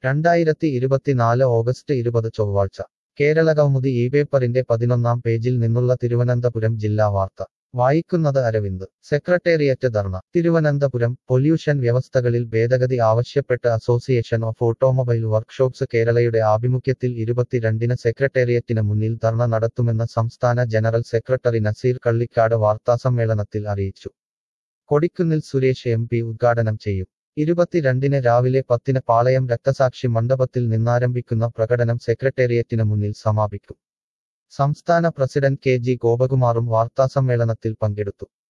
രണ്ടായിരത്തി ഇരുപത്തിനാല് ഓഗസ്റ്റ് ഇരുപത് ചൊവ്വാഴ്ച കേരളകൗമുദി ഈ പേപ്പറിന്റെ പതിനൊന്നാം പേജിൽ നിന്നുള്ള തിരുവനന്തപുരം ജില്ലാ വാർത്ത വായിക്കുന്നത് അരവിന്ദ് സെക്രട്ടേറിയറ്റ് ധർണ തിരുവനന്തപുരം പൊല്യൂഷൻ വ്യവസ്ഥകളിൽ ഭേദഗതി ആവശ്യപ്പെട്ട് അസോസിയേഷൻ ഓഫ് ഓട്ടോമൊബൈൽ വർക്ക്ഷോപ്സ് കേരളയുടെ ആഭിമുഖ്യത്തിൽ ഇരുപത്തിരണ്ടിന് സെക്രട്ടേറിയറ്റിന് മുന്നിൽ ധർണ നടത്തുമെന്ന് സംസ്ഥാന ജനറൽ സെക്രട്ടറി നസീർ കള്ളിക്കാട് വാർത്താസമ്മേളനത്തിൽ അറിയിച്ചു കൊടിക്കുന്നിൽ സുരേഷ് എം പി ഉദ്ഘാടനം ചെയ്യും ഇരുപത്തിരണ്ടിന് രാവിലെ പത്തിന് പാളയം രക്തസാക്ഷി മണ്ഡപത്തിൽ നിന്നാരംഭിക്കുന്ന പ്രകടനം സെക്രട്ടേറിയറ്റിന് മുന്നിൽ സമാപിക്കും സംസ്ഥാന പ്രസിഡന്റ് കെ ജി ഗോപകുമാറും വാർത്താസമ്മേളനത്തിൽ പങ്കെടുത്തു